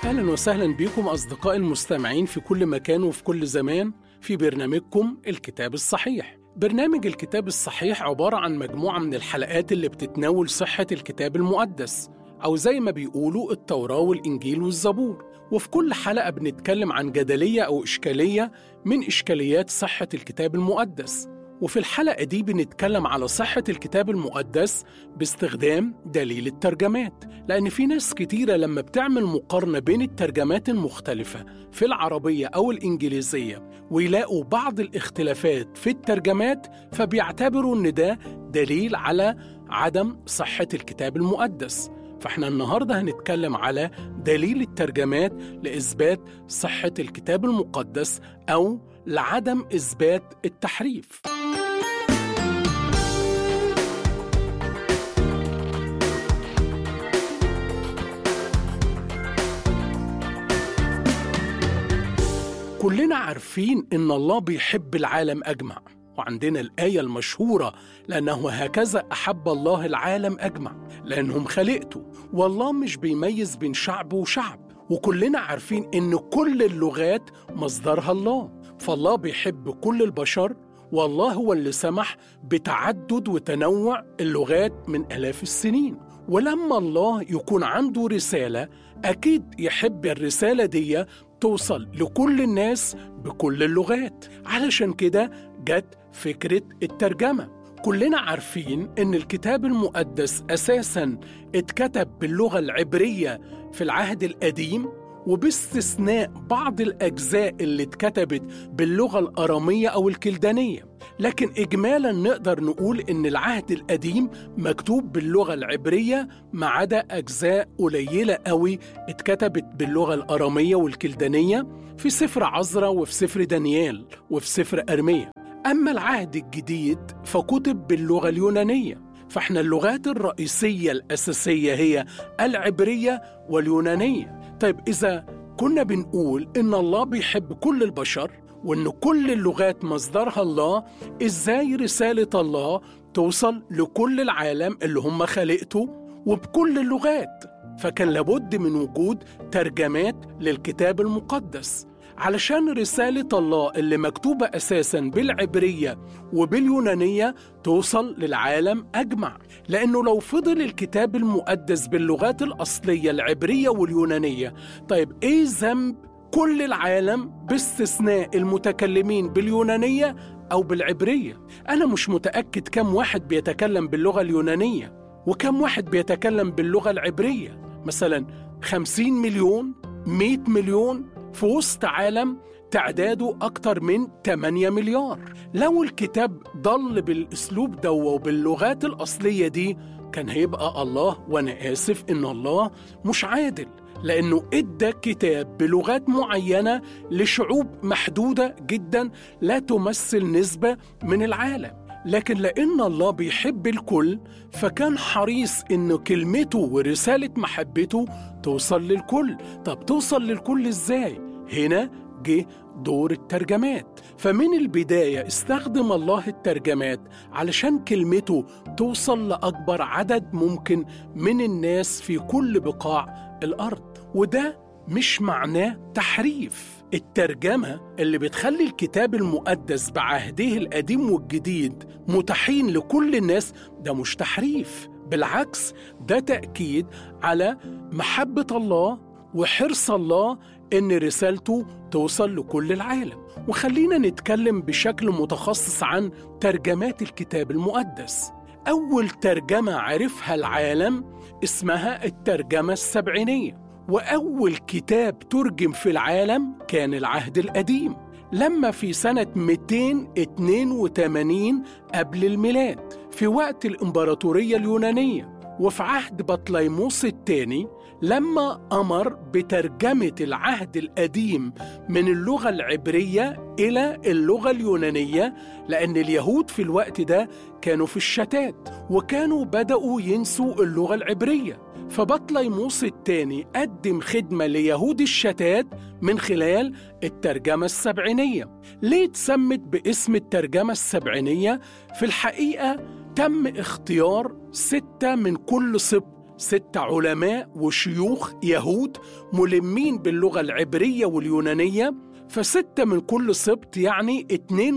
أهلا وسهلا بكم أصدقائي المستمعين في كل مكان وفي كل زمان في برنامجكم الكتاب الصحيح برنامج الكتاب الصحيح عبارة عن مجموعة من الحلقات اللي بتتناول صحة الكتاب المقدس أو زي ما بيقولوا التوراة والإنجيل والزبور وفي كل حلقة بنتكلم عن جدلية أو إشكالية من إشكاليات صحة الكتاب المقدس وفي الحلقة دي بنتكلم على صحة الكتاب المقدس باستخدام دليل الترجمات لأن في ناس كتيرة لما بتعمل مقارنة بين الترجمات المختلفة في العربية أو الإنجليزية ويلاقوا بعض الاختلافات في الترجمات فبيعتبروا إن ده دليل على عدم صحة الكتاب المقدس فاحنا النهارده هنتكلم على دليل الترجمات لإثبات صحة الكتاب المقدس أو لعدم إثبات التحريف كلنا عارفين إن الله بيحب العالم أجمع وعندنا الآية المشهورة لأنه هكذا أحب الله العالم أجمع لأنهم خلقته والله مش بيميز بين شعب وشعب وكلنا عارفين إن كل اللغات مصدرها الله فالله بيحب كل البشر والله هو اللي سمح بتعدد وتنوع اللغات من آلاف السنين ولما الله يكون عنده رسالة أكيد يحب الرسالة دي توصل لكل الناس بكل اللغات علشان كده جت فكرة الترجمة كلنا عارفين إن الكتاب المقدس أساساً اتكتب باللغة العبرية في العهد القديم وباستثناء بعض الأجزاء اللي اتكتبت باللغة الأرامية أو الكلدانية لكن إجمالا نقدر نقول إن العهد القديم مكتوب باللغة العبرية ما عدا أجزاء قليلة قوي اتكتبت باللغة الأرامية والكلدانية في سفر عزرا وفي سفر دانيال وفي سفر أرمية أما العهد الجديد فكتب باللغة اليونانية فاحنا اللغات الرئيسية الأساسية هي العبرية واليونانية طيب إذا كنا بنقول إن الله بيحب كل البشر وإن كل اللغات مصدرها الله إزاي رسالة الله توصل لكل العالم اللي هم خلقته وبكل اللغات فكان لابد من وجود ترجمات للكتاب المقدس علشان رسالة الله اللي مكتوبة أساسا بالعبرية وباليونانية توصل للعالم أجمع لأنه لو فضل الكتاب المقدس باللغات الأصلية العبرية واليونانية طيب إيه ذنب كل العالم باستثناء المتكلمين باليونانية أو بالعبرية أنا مش متأكد كم واحد بيتكلم باللغة اليونانية وكم واحد بيتكلم باللغة العبرية مثلا 50 مليون 100 مليون في وسط عالم تعداده أكتر من 8 مليار لو الكتاب ضل بالأسلوب ده وباللغات الأصلية دي كان هيبقى الله وأنا آسف إن الله مش عادل لأنه إدى كتاب بلغات معينة لشعوب محدودة جدا لا تمثل نسبة من العالم لكن لأن الله بيحب الكل فكان حريص إن كلمته ورسالة محبته توصل للكل طب توصل للكل إزاي؟ هنا جه دور الترجمات فمن البداية استخدم الله الترجمات علشان كلمته توصل لأكبر عدد ممكن من الناس في كل بقاع الأرض وده مش معناه تحريف الترجمة اللي بتخلي الكتاب المقدس بعهده القديم والجديد متاحين لكل الناس ده مش تحريف بالعكس ده تأكيد على محبة الله وحرص الله إن رسالته توصل لكل العالم وخلينا نتكلم بشكل متخصص عن ترجمات الكتاب المقدس أول ترجمة عرفها العالم اسمها الترجمة السبعينية وأول كتاب ترجم في العالم كان العهد القديم لما في سنة 282 قبل الميلاد في وقت الإمبراطورية اليونانية وفي عهد بطليموس الثاني لما أمر بترجمة العهد القديم من اللغة العبرية إلى اللغة اليونانية لأن اليهود في الوقت ده كانوا في الشتات وكانوا بدأوا ينسوا اللغة العبرية فبطليموس الثاني قدم خدمة ليهود الشتات من خلال الترجمة السبعينية ليه اتسمت باسم الترجمة السبعينية؟ في الحقيقة تم اختيار ستة من كل سبط ست علماء وشيوخ يهود ملمين باللغة العبرية واليونانية فستة من كل سبط يعني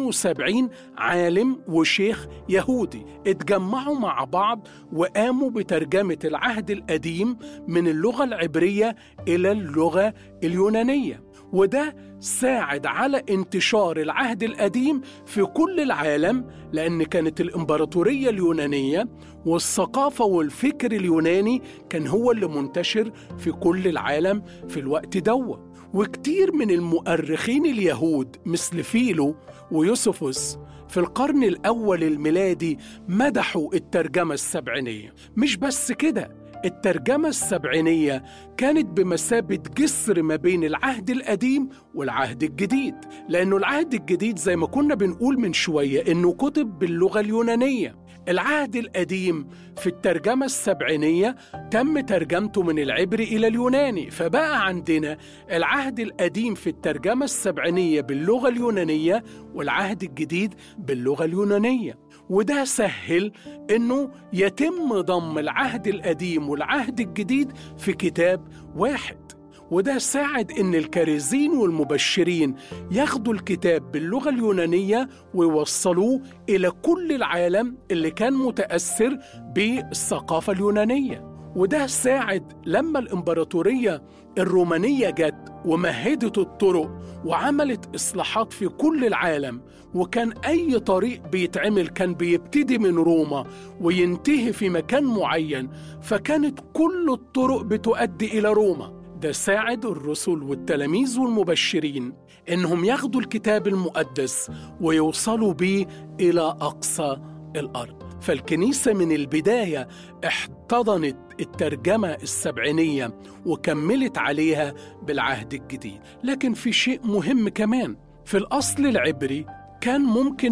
72 عالم وشيخ يهودي اتجمعوا مع بعض وقاموا بترجمة العهد القديم من اللغة العبرية إلى اللغة اليونانية وده ساعد على انتشار العهد القديم في كل العالم لأن كانت الإمبراطورية اليونانية والثقافة والفكر اليوناني كان هو اللي منتشر في كل العالم في الوقت دوه وكتير من المؤرخين اليهود مثل فيلو ويوسفوس في القرن الأول الميلادي مدحوا الترجمة السبعينية مش بس كده الترجمة السبعينية كانت بمثابة جسر ما بين العهد القديم والعهد الجديد لأنه العهد الجديد زي ما كنا بنقول من شوية إنه كتب باللغة اليونانية العهد القديم في الترجمة السبعينية تم ترجمته من العبري إلى اليوناني فبقى عندنا العهد القديم في الترجمة السبعينية باللغة اليونانية والعهد الجديد باللغة اليونانية وده سهل انه يتم ضم العهد القديم والعهد الجديد في كتاب واحد وده ساعد ان الكارزين والمبشرين ياخدوا الكتاب باللغه اليونانيه ويوصلوه الى كل العالم اللي كان متاثر بالثقافه اليونانيه وده ساعد لما الامبراطوريه الرومانيه جت ومهدت الطرق وعملت اصلاحات في كل العالم وكان اي طريق بيتعمل كان بيبتدي من روما وينتهي في مكان معين فكانت كل الطرق بتؤدي الى روما ده ساعد الرسل والتلاميذ والمبشرين انهم ياخدوا الكتاب المقدس ويوصلوا بيه الى اقصى الارض فالكنيسه من البدايه احتضنت الترجمه السبعينيه وكملت عليها بالعهد الجديد لكن في شيء مهم كمان في الاصل العبري كان ممكن